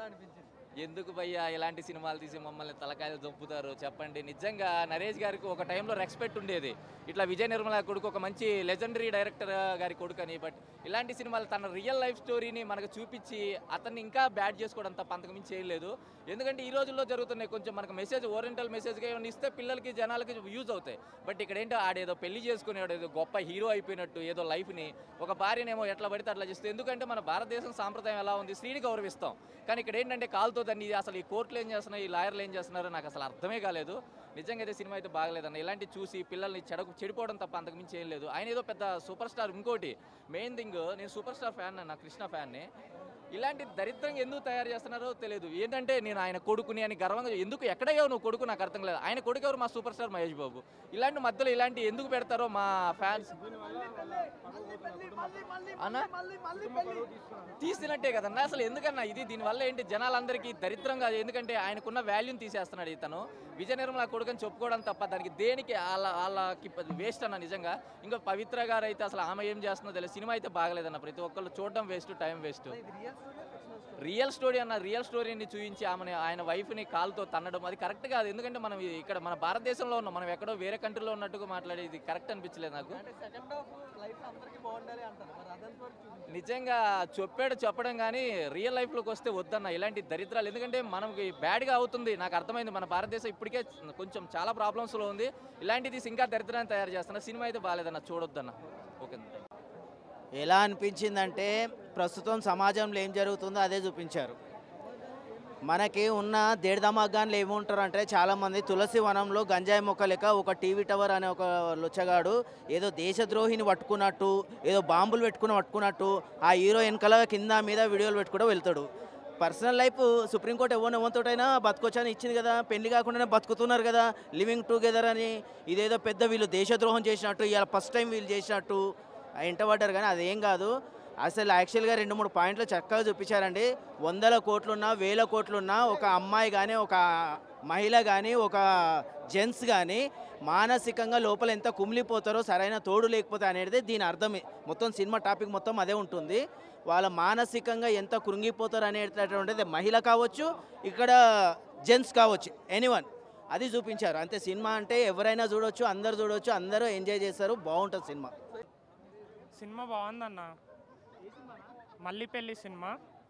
అనిపించింది ఎందుకు భయ్యా ఇలాంటి సినిమాలు తీసి మమ్మల్ని తలకాయలు దొప్పుతారు చెప్పండి నిజంగా నరేష్ గారికి ఒక టైంలో రెస్పెక్ట్ ఉండేది ఇట్లా విజయ నిర్మల కొడుకు ఒక మంచి లెజెండరీ డైరెక్టర్ గారి కొడుకు అని బట్ ఇలాంటి సినిమాలు తన రియల్ లైఫ్ స్టోరీని మనకు చూపించి అతన్ని ఇంకా బ్యాడ్ చేసుకోవడం తప్ప అంతకుమించి చేయలేదు ఎందుకంటే ఈ రోజుల్లో జరుగుతున్నాయి కొంచెం మనకు మెసేజ్ ఓరియంటల్ మెసేజ్గా ఏమైనా ఇస్తే పిల్లలకి జనాలకి యూజ్ అవుతాయి బట్ ఇక్కడ ఏంటో ఆడేదో పెళ్లి చేసుకునేవాడు ఏదో గొప్ప హీరో అయిపోయినట్టు ఏదో లైఫ్ని ఒక భార్యనేమో ఎట్లా పడితే అట్లా చేస్తే ఎందుకంటే మన భారతదేశం సాంప్రదాయం ఎలా ఉంది స్త్రీని గౌరవిస్తాం కానీ ఇక్కడ ఏంటంటే కాలుతో దాన్ని అసలు ఈ కోర్టులు ఏం చేస్తున్నాయి ఈ లాయర్లు ఏం చేస్తున్నారో నాకు అసలు అర్థమే కాలేదు నిజంగా అయితే సినిమా అయితే బాగలేదన్న ఇలాంటి చూసి పిల్లల్ని చెడకు చెడిపోవడం తప్ప అంతకు మించి ఏం లేదు ఆయన ఏదో పెద్ద సూపర్ స్టార్ ఇంకోటి మెయిన్ థింగ్ నేను సూపర్ స్టార్ ఫ్యాన్ నా కృష్ణ ఫ్యాన్ని ఇలాంటి దరిద్రంగా ఎందుకు తయారు చేస్తున్నారో తెలియదు ఏంటంటే నేను ఆయన కొడుకుని అని గర్వంగా ఎందుకు ఎక్కడయ్యో నువ్వు కొడుకు నాకు అర్థం లేదు ఆయన కొడుకు ఎవరు మా సూపర్ స్టార్ మహేష్ బాబు ఇలాంటి మధ్యలో ఇలాంటి ఎందుకు పెడతారో మా ఫ్యాన్స్ అన్నా తీసినట్టే కదన్నా అసలు ఎందుకన్నా ఇది దీనివల్ల ఏంటి జనాలందరికీ దరిద్రంగా ఎందుకంటే ఆయనకున్న వాల్యూని తీసేస్తున్నాడు ఇతను విజయ నిర్మల కొడుకుని చెప్పుకోవడం తప్ప దానికి దేనికి వాళ్ళ వాళ్ళకి వేస్ట్ అన్న నిజంగా ఇంకా పవిత్ర గారు అయితే అసలు ఆమె ఏం చేస్తుందో తెలియదు సినిమా అయితే బాగలేదన్న ప్రతి ఒక్కళ్ళు చూడడం వేస్ట్ టైం వేస్ట్ ఇది real story fictional story real story అన్న రియల్ స్టోరీని చూపించి ఆమెని ఆయన వైఫ్ని కాల్తో తన్నడం అది కరెక్ట్ కాదు ఎందుకంటే మనం ఇది ఇక్కడ మన భారతదేశంలో ఉన్నాం మనం ఎక్కడో వేరే కంట్రీలో ఉన్నట్టుగా మాట్లాడేది కరెక్ట్ అనిపించలేదు నాకు అంటే సెకండ్ హాఫ్ లైఫ్ అందరికీ బాగుండాలి అంటారు మరి అదంతా వరకు చూపించారు నిజంగా చెప్పాడు చెప్పడం కానీ రియల్ లైఫ్లోకి వస్తే వద్దన్న ఇలాంటి దరిద్రాలు ఎందుకంటే మనకి బ్యాడ్గా అవుతుంది నాకు అర్థమైంది మన భారతదేశం ఇప్పటికే కొంచెం చాలా ప్రాబ్లమ్స్లో ఉంది ఇలాంటిది ఇంకా దరిద్రాన్ని తయారు చేస్తున్నా సినిమా అయితే బాగాలేదన్న చూడొద్దన్న ఓకే ఎలా అనిపించిందంటే ప్రస్తుతం సమాజంలో ఏం జరుగుతుందో అదే చూపించారు మనకి ఉన్న దేడదమాగాన్లు ఏముంటారు అంటే చాలామంది తులసి వనంలో గంజాయి మొక్క లెక్క ఒక టీవీ టవర్ అనే ఒక లుచ్చగాడు ఏదో దేశద్రోహిని పట్టుకున్నట్టు ఏదో బాంబులు పెట్టుకుని పట్టుకున్నట్టు ఆ హీరో వెనకాల కింద మీద వీడియోలు పెట్టుకుంటూ వెళ్తాడు పర్సనల్ లైఫ్ సుప్రీంకోర్టు ఎవరిని ఎవరితోటైనా బతకొచ్చని ఇచ్చింది కదా పెళ్లి కాకుండానే బతుకుతున్నారు కదా లివింగ్ టుగెదర్ అని ఇదేదో పెద్ద వీళ్ళు దేశద్రోహం చేసినట్టు ఇలా ఫస్ట్ టైం వీళ్ళు చేసినట్టు ఎంటబడ్డారు కానీ అదేం కాదు అసలు యాక్చువల్గా రెండు మూడు పాయింట్లు చక్కగా చూపించారండి వందల కోట్లున్నా వేల కోట్లున్నా ఒక అమ్మాయి కానీ ఒక మహిళ కానీ ఒక జెంట్స్ కానీ మానసికంగా లోపల ఎంత కుమిలిపోతారో సరైన తోడు లేకపోతే అనేది దీని అర్థమే మొత్తం సినిమా టాపిక్ మొత్తం అదే ఉంటుంది వాళ్ళ మానసికంగా ఎంత కృంగిపోతారు అనేటటువంటిది మహిళ కావచ్చు ఇక్కడ జెంట్స్ కావచ్చు ఎనీవన్ అది చూపించారు అంతే సినిమా అంటే ఎవరైనా చూడొచ్చు అందరు చూడొచ్చు అందరూ ఎంజాయ్ చేస్తారు బాగుంటుంది సినిమా సినిమా బాగుందన్న మళ్ళీ పెళ్ళి సినిమా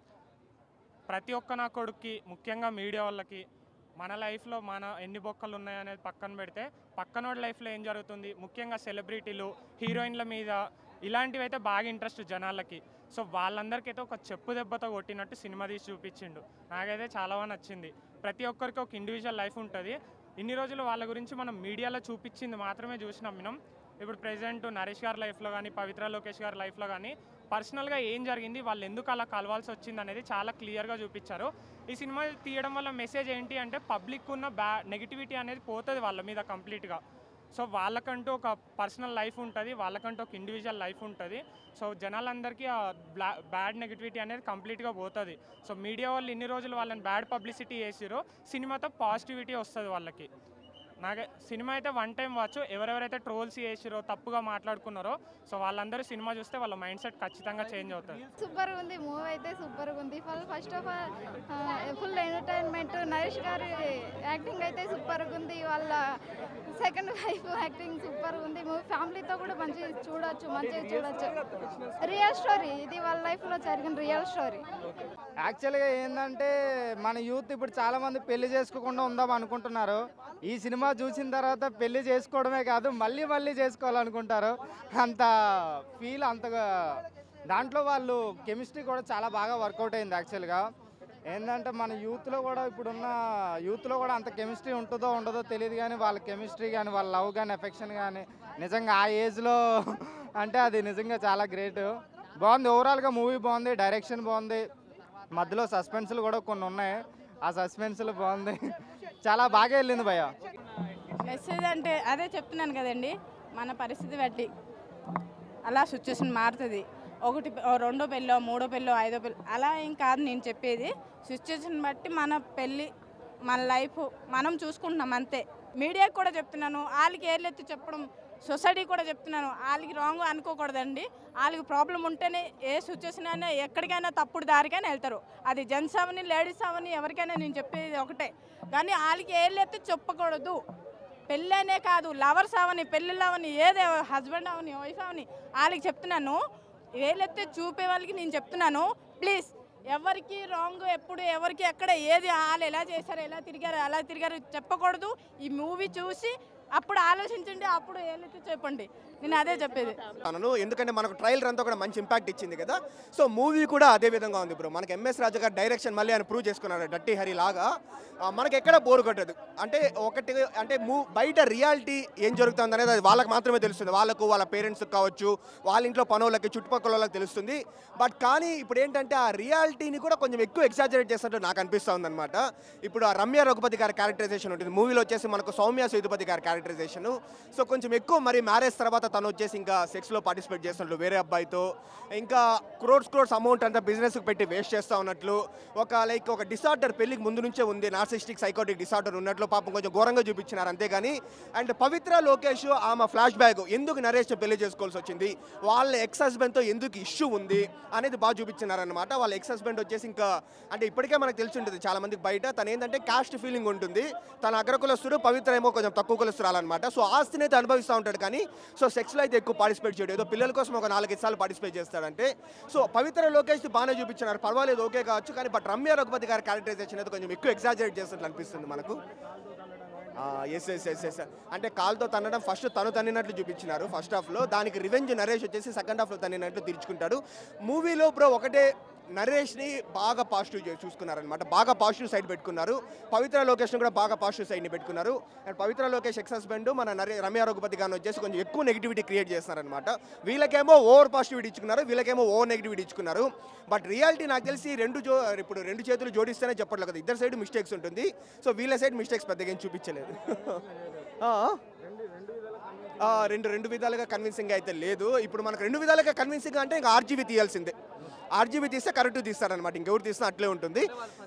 ప్రతి ఒక్క నా కొడుక్కి ముఖ్యంగా మీడియా వాళ్ళకి మన లైఫ్లో మన ఎన్ని బొక్కలు ఉన్నాయనేది పక్కన పెడితే పక్కనోడి లైఫ్లో ఏం జరుగుతుంది ముఖ్యంగా సెలబ్రిటీలు హీరోయిన్ల మీద ఇలాంటివి అయితే బాగా ఇంట్రెస్ట్ జనాలకి సో వాళ్ళందరికీ అయితే ఒక చెప్పు దెబ్బతో కొట్టినట్టు సినిమా తీసి చూపించిండు నాకైతే చాలా బాగా నచ్చింది ప్రతి ఒక్కరికి ఒక ఇండివిజువల్ లైఫ్ ఉంటుంది ఇన్ని రోజులు వాళ్ళ గురించి మనం మీడియాలో చూపించింది మాత్రమే చూసి నమ్మినాం ఇప్పుడు ప్రెసెంట్ నరేష్ గారి లైఫ్లో కానీ పవిత్ర లోకేష్ గారి లైఫ్లో కానీ పర్సనల్గా ఏం జరిగింది వాళ్ళు ఎందుకు అలా కలవాల్సి వచ్చింది అనేది చాలా క్లియర్గా చూపించారు ఈ సినిమా తీయడం వల్ల మెసేజ్ ఏంటి అంటే పబ్లిక్ ఉన్న బ్యా నెగిటివిటీ అనేది పోతుంది వాళ్ళ మీద కంప్లీట్గా సో వాళ్ళకంటూ ఒక పర్సనల్ లైఫ్ ఉంటుంది వాళ్ళకంటూ ఒక ఇండివిజువల్ లైఫ్ ఉంటుంది సో జనాలందరికీ ఆ బ్లా బ్యాడ్ నెగిటివిటీ అనేది కంప్లీట్గా పోతుంది సో మీడియా వాళ్ళు ఇన్ని రోజులు వాళ్ళని బ్యాడ్ పబ్లిసిటీ చేసిరో సినిమాతో పాజిటివిటీ వస్తుంది వాళ్ళకి నాకే సినిమా అయితే వన్ టైం వాచ్ ఎవరెవరైతే ట్రోల్స్ చేసిరో తప్పుగా మాట్లాడుకున్నారో సో వాళ్ళందరూ సినిమా చూస్తే వాళ్ళ మైండ్ సెట్ ఖచ్చితంగా చేంజ్ అవుతుంది సూపర్ ఉంది మూవీ అయితే సూపర్ ఉంది full first of all full entertainment Naresh గారి యాక్టింగ్ అయితే సూపర్ ఉంది వాళ్ళ సెకండ్ వైఫ్ యాక్టింగ్ సూపర్ ఉంది మూవీ ఫ్యామిలీతో కూడా మంచి చూడొచ్చు మంచిగా చూడొచ్చు రియల్ స్టోరీ ఇది వాళ్ళ లైఫ్లో జరిగిన రియల్ స్టోరీ యాక్చువల్గా ఏంటంటే మన యూత్ ఇప్పుడు చాలా మంది పెళ్లి చేసుకోకుండా ఉందాం అనుకుంటున్నారు ఈ సినిమా చూసిన తర్వాత పెళ్లి చేసుకోవడమే కాదు మళ్ళీ మళ్ళీ చేసుకోవాలనుకుంటారు అంత ఫీల్ అంతగా దాంట్లో వాళ్ళు కెమిస్ట్రీ కూడా చాలా బాగా వర్కౌట్ అయింది యాక్చువల్గా ఏంటంటే మన యూత్లో కూడా ఇప్పుడున్న యూత్లో కూడా అంత కెమిస్ట్రీ ఉంటుందో ఉండదో తెలియదు కానీ వాళ్ళ కెమిస్ట్రీ కానీ వాళ్ళ లవ్ కానీ ఎఫెక్షన్ కానీ నిజంగా ఆ ఏజ్లో అంటే అది నిజంగా చాలా గ్రేట్ బాగుంది ఓవరాల్గా మూవీ బాగుంది డైరెక్షన్ బాగుంది మధ్యలో సస్పెన్స్లు కూడా కొన్ని ఉన్నాయి ఆ సస్పెన్స్లు బాగుంది చాలా బాగా వెళ్ళింది భయ్య మెసేజ్ అంటే అదే చెప్తున్నాను కదండి మన పరిస్థితి బట్టి అలా సిచ్యువేషన్ మారుతుంది ఒకటి పె- ఓ రెండో పెళ్ళో మూడో పెళ్ళో ఐదో పెళ్ళి అలా ఏం కాదు నేను చెప్పేది సిచ్యువేషన్ బట్టి మన పెళ్ళి మన లైఫ్ మనం చూసుకుంటున్నాం అంతే మీడియాకి కూడా చెప్తున్నాను వాళ్ళకి ఏర్లెత్తి చెప్పడం సొసైటీ కూడా చెప్తున్నాను వాళ్ళకి రాంగ్ అనుకోకూడదండి వాళ్ళకి ప్రాబ్లం ఉంటేనే ఏ సిచ్యువేషన్ అయినా ఎక్కడికైనా తప్పుడు దారికైనా వెళ్తారు అది జెంట్స్ అవని లేడీస్ అవని ఎవరికైనా నేను చెప్పేది ఒకటే కానీ వాళ్ళకి ఏ లేతే చెప్పకూడదు పెళ్ళనే కాదు లవర్స్ అవని పెళ్ళిళ్ళు అవని ఏదే హస్బెండ్ అవని వైఫ్ అవని వాళ్ళకి చెప్తున్నాను వేలెత్తే చూపే వాళ్ళకి నేను చెప్తున్నాను ప్లీజ్ ఎవరికి రాంగ్ ఎప్పుడు ఎవరికి ఎక్కడ ఏది వాళ్ళు ఎలా చేశారు ఎలా తిరిగారు ఎలా తిరిగారు చెప్పకూడదు ఈ మూవీ చూసి అప్పుడు ఆలోచించండి అప్పుడు ఏలైతే చెప్పండి నేను అదే చెప్పేది తనను ఎందుకంటే మనకు ట్రైలర్ అంతా కూడా మంచి ఇంపాక్ట్ ఇచ్చింది కదా సో మూవీ కూడా అదే విధంగా ఉంది బ్రో మనకి ఎంఎస్ రాజా గారు డైరెక్షన్ మళ్ళీ ఆయన ప్రూవ్ చేసుకున్నారు డట్టి హరి లాగా ఆ, మనకి ఎక్కడ బోర్ కొట్టదు అంటే ఒకటి అంటే మూ బయట రియాలిటీ ఏం జరుగుతుంది అనేది అది వాళ్ళకి మాత్రమే తెలుస్తుంది వాళ్ళకు వాళ్ళ పేరెంట్స్కి కావచ్చు వాళ్ళ ఇంట్లో పనులకి చుట్టుపక్కల వాళ్ళకి తెలుస్తుంది బట్ కానీ ఇప్పుడు ఏంటంటే ఆ రియాలిటీని కూడా కొంచెం ఎక్కువ ఎగ్జాజరేట్ చేసినట్టు నాకు అనిపిస్తూ ఉందన్నమాట ఇప్పుడు ఆ రమ్య రఘుపతి గారి క్యారెక్టరైజేషన్ ఉంటుంది మూవీలో వచ్చేసి మనకు సౌమ్య సేతుపతి గారి క్యారెక్టరైజేషన్ సో కొంచెం ఎక్కువ మరి మ్యారేజ్ తర్వాత తను వచ్చేసి ఇంకా సెక్స్లో పార్టిసిపేట్ చేస్తున్నట్లు వేరే అబ్బాయితో ఇంకా క్రోడ్స్ క్రోడ్స్ అమౌంట్ అంతా బిజినెస్కి పెట్టి వేస్ట్ చేస్తూ ఉన్నట్లు ఒక లైక్ ఒక డిసార్డర్ పెళ్లికి ముందు నుంచే ఉంది నార్సిస్టిక్ సైకోటిక్ డిసార్డర్ ఉన్నట్లు పాపం కొంచెం ఘోరంగా చూపించినారు అంతేగాని అండ్ పవిత్ర లోకేష్ ఆమె ఫ్లాష్ బ్యాగ్ ఎందుకు నరేష్ పెళ్లి చేసుకోవాల్సి వచ్చింది వాళ్ళ ఎక్స్ హస్బెండ్తో ఎందుకు ఇష్యూ ఉంది అనేది బాగా చూపించినారనమాట వాళ్ళ ఎక్స్ హస్బెండ్ వచ్చేసి ఇంకా అంటే ఇప్పటికే మనకు తెలిసి ఉంటుంది చాలా మందికి బయట తను ఏంటంటే కాస్ట్ ఫీలింగ్ ఉంటుంది తన అగ్రకులస్తుడు పవిత్ర ఏమో కొంచెం తక్కువ కులస్తురాలన్నమాట సో ఆస్తిని అయితే అనుభవిస్తూ ఉంటాడు కానీ సో సెక్స్లో అయితే ఎక్కువ పార్టిసిపేట్ చేయడు ఏదో పిల్లల కోసం ఒక నాలుగైదు సార్లు పార్టిసిపేట్ చేస్తాడంటే సో పవిత్ర లోకేష్ బాగానే చూపించినారు పర్వాలేదు ఓకే కావచ్చు కానీ బట్ రమ్య రఘుపతి గారి క్యారెక్టరైజేషన్ అయితే కొంచెం ఎక్కువ ఎగ్జాజరేట్ చేసినట్లు అనిపిస్తుంది మనకు ఎస్ ఎస్ ఎస్ ఎస్ అంటే కాల్తో తన్నడం ఫస్ట్ తను తన్నినట్లు చూపించినారు ఫస్ట్ హాఫ్లో దానికి రివెంజ్ నరేష్ వచ్చేసి సెకండ్ హాఫ్లో తన్నినట్లు తీర్చుకుంటాడు మూవీలో బ్రో ఒకటే నరేష్ని బాగా పాజిటివ్ చే- చూసుకున్నారనమాట బాగా పాజిటివ్ సైడ్ పెట్టుకున్నారు పవిత్ర లోకేష్ని కూడా బాగా పాజిటివ్ సైడ్ని పెట్టుకున్నారు and Pavitra Lokesh ex husband మన నరే రమ్య రఘుపతి గారిని వచ్చేసి కొంచెం ఎక్కువ నెగిటివిటీ క్రియేట్ చేస్తున్నారనమాట వీళ్ళకేమో ఓవర్ పాజిటివిటీ ఇచ్చుకున్నారు వీళ్ళకేమో ఓవర్ నెగిటివిటీ ఇచ్చుకున్నారు బట్ రియాలిటీ నాకు తెలిసి రెండు జో ఇప్పుడు రెండు చేతులు జోడిస్తేనే చెప్పట్లేదు కదా ఇద్దరు సైడ్ మిస్టేక్స్ ఉంటుంది సో వీళ్ళ సైడ్ మిస్టేక్స్ పెద్దగా ఏం చూపించలేదు ఆ? ఆ, రెండు రెండు విధాలుగా కన్విన్సింగ్ అయితే లేదు ఇప్పుడు మనకు రెండు విధాలుగా కన్విన్సింగ్ అంటే ఇంకా ఆర్జీబీ తీయాల్సిందే ఆర్జీబీ తీస్తే కరెక్ట్ తీస్తారనమాట ఇంకెవరు తీసినా అట్లే ఉంటుంది